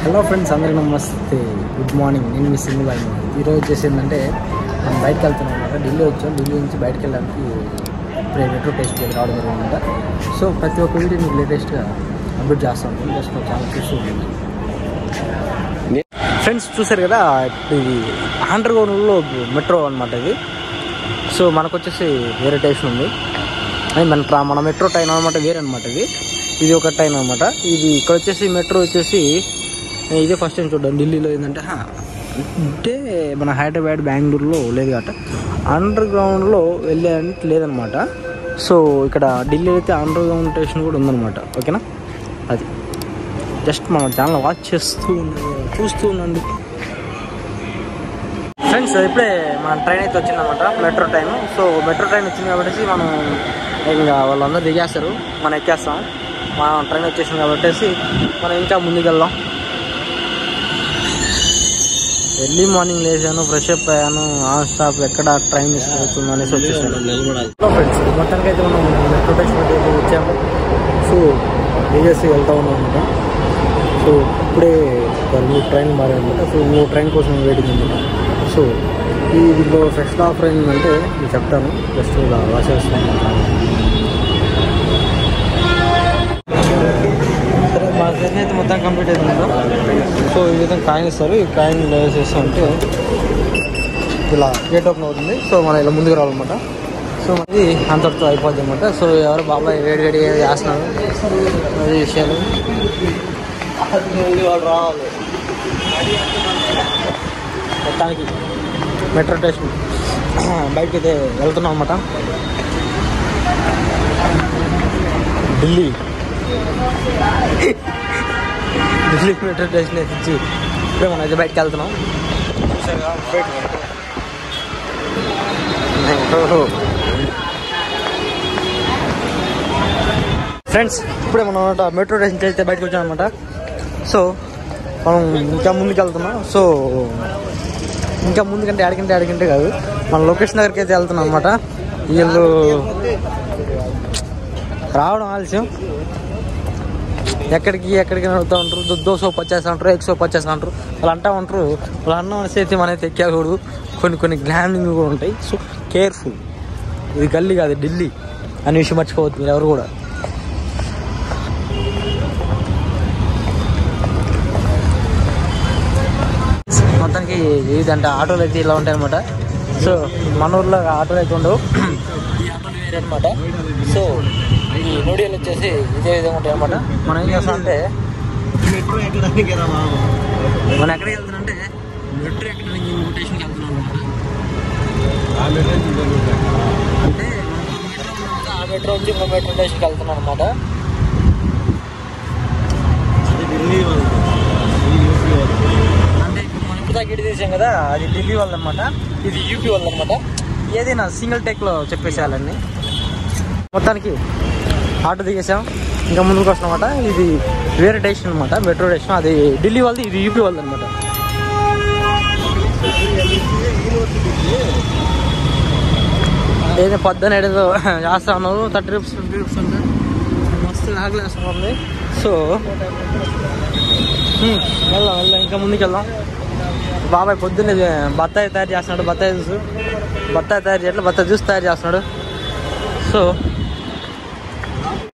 Hello friends అందరికీ నమస్తే good morning నేను మీ సింగిల్ బాయ్ ఈరోజు వచ్చేసి ఏంటంటే మనం బయటకు వెళ్తున్నాం అనమాట ఢిల్లీ వచ్చాం ఢిల్లీ నుంచి బయటకు వెళ్ళడానికి ఇప్పుడే మెట్రో టెస్ట్ రావడం జరిగిందన్నమాట సో ప్రతి ఒక్క వీడియో మీకు లేటెస్ట్గా అప్డేట్ చేస్తాం జస్ట్ చాలా చూస్తూ ఉంటుంది ఫ్రెండ్స్ చూసారు కదా ఇది అండర్ గ్రౌండ్లో మెట్రో అనమాట ఇది సో మనకు వచ్చేసి వేరే టైప్స్ ఉంది అది మన ట్రా- మన మెట్రో ట్రైన్ అనమాట వేరే అనమాట ఇది ఇది ఒక ట్రైన్ అనమాట ఇది ఇక్కడ వచ్చేసి మెట్రో వచ్చేసి ఇదే ఫస్ట్ టైం చూద్దాం ఢిల్లీలో ఏంటంటే హా, అంటే మన హైదరాబాద్ బెంగళూరులో లేదు కాబట్టి అండర్ గ్రౌండ్లో వెళ్ళే అంటే లేదనమాట సో ఇక్కడ ఢిల్లీలో అయితే అండర్ గ్రౌండ్ స్టేషన్ కూడా ఉందన్నమాట ఓకేనా అది జస్ట్ మన ఛానల్ వాచ్ చేస్తూ ఉండండి, చూస్తూ ఉండండి ఫ్రెండ్స్ ఇప్పుడే మన ట్రైన్ అయితే వచ్చిందన్నమాట metro train so metro train వచ్చింది కాబట్టి మనం ఇంకా వాళ్ళందరూ దిగేస్తారు మనం ఎక్కేస్తాం మన ట్రైన్ వచ్చేసింది కాబట్టి మనం ఇంకా ముందుకు వెళ్దాం ఎర్లీ మార్నింగ్ లేచాను ఫ్రెష్ అప్ అయ్యాను ఆన్ స్టాప్ ఎక్కడ ట్రైన్ మిస్ అవుతుంది అనేసి వచ్చేసాను హలో ఫ్రెండ్స్ మొత్తానికి అయితే మనం మెట్రో స్టేషన్ అయితే వచ్చాము సో దిగేసి వెళ్తా ఉన్నాం అనమాట సో ఇప్పుడే ఒక న్యూ ట్రైన్ మారాయనమాట సో న్యూ ట్రైన్ కోసం వెయిటింగ్ అనమాట సో ఈ దీంట్లో ఫస్ట్ ఆఫర్ ఏంటంటే నేను చెప్తాను జస్ట్ ఇలా రాసేస్తాను సరే మా జర్నీ అయితే మొత్తం కంప్లీట్ అవుతుందా సో ఈ విధంగా కాయిన్ ఇస్తారు ఈ కాయిన్ వేసేస్తా ఉంటే ఇలా గేట్ ఓపెన్ అవుతుంది సో మనం ఇలా ముందుకు రావాలన్నమాట సో అది అంతటితో అయిపోద్ది అనమాట సో ఎవరు బాబాయ్ వేడి వేడి చేస్తున్నారు అది విషయాలు రావాలి మొత్తానికి మెట్రో స్టేషన్ బయటకి అయితే వెళ్తున్నాం అనమాట ఢిల్లీ ఢిల్లీ మెట్రో స్టేషన్ ఎక్కించి ఇప్పుడే మనం అయితే బయటకు వెళ్తున్నాం చూసారుగా, బయటకు వెళ్తున్నాం. ఫ్రెండ్స్ ఇప్పుడే మనం అనమాట మెట్రో స్టేషన్ అయితే బయటకు వచ్చాం అనమాట సో మనం ఇంకా ముందుకు వెళ్తున్నాం సో ఇంకా ముందుకంటే ఆడికంటే ఆడికంటే కాదు మన లొకేషన్ దగ్గరికి అయితే వెళ్తున్నాం అనమాట వీళ్ళు రావడం ఆలస్యం ఎక్కడికి ఎక్కడికి అడుగుతూ ఉంటారు దో- దో సో పచ్చేస్తా అంటారు ఎక్ సో పచ్చేస్తా అంటారు వాళ్ళు అంటా ఉంటారు వాళ్ళు అన్నం అనేసి అయితే మన అయితే ఎక్కకూడదు కొన్ని కొన్ని గ్లామింగ్ కూడా ఉంటాయి సో కేర్ఫుల్ ఇది గల్లీ కాదు ఢిల్లీ అనే విషయం మర్చిపోవద్దు మీరు ఎవరు కూడా మొత్తానికి ఇదంటే ఆటోలు అయితే ఇలా ఉంటాయి అనమాట సో మన ఊర్లో ఆటోలు అయితే ఉండవు ఈ ఆటోలు వేరే అనమాట సో ఈ నూడియల్ వచ్చేసి ఇదే విధంగా ఉంటాయి అనమాట మనం ఏం చేస్తాం అంటే మెట్రో ఎక్కడానికి రా బాబు మనం ఎక్కడికి వెళ్తున్నాం అంటే మెట్రో ఎక్కడానికి ఇంకో స్టేషన్కి వెళ్తున్నాం అనమాట ఆ మెట్రో చూడండి అంటే మెట్రో ఉన్నాం కదా, ఆ మెట్రో నుంచి ఇంకో మెట్రో స్టేషన్కి వెళ్తున్నాం అనమాట అది ఢిల్లీ వాళ్ళు ఇది యూపీ వాళ్ళు అంటే ఇప్పుడు మనం ఇప్పుడు దాకా ఇటు తీసాం కదా అది ఢిల్లీ వాళ్ళు అనమాట ఇది యూపీ వాళ్ళు అనమాట ఏదైనా సింగిల్ టెక్లో చెప్పేసేయాలండి మొత్తానికి ఆటో దిగేసాం ఇంకా ముందుకు వస్తామన్నమాట ఇది వేరే స్టేషన్ అనమాట మెట్రో స్టేషన్ అది ఢిల్లీ వాళ్ళది ఇది యూపీ వాళ్ళది అనమాట ఏదో పొద్దున ఏదో చేస్తా ఉన్నారు థర్టీ రూపీస్ ట్వంటీ రూపీస్ అంటే మస్తు ఆగలేస్తుంది సో హ్మ్, వెళ్దాం వెళ్దాం ఇంకా ముందుకు వెళ్దాం బాబాయ్ పొద్దున్నే బత్తాయి తయారు చేస్తున్నాడు బత్తాయి జ్యూస్ బత్తాయి తయారు చేయట్లేదు బత్తాయి జ్యూస్ తయారు చేస్తున్నాడు సో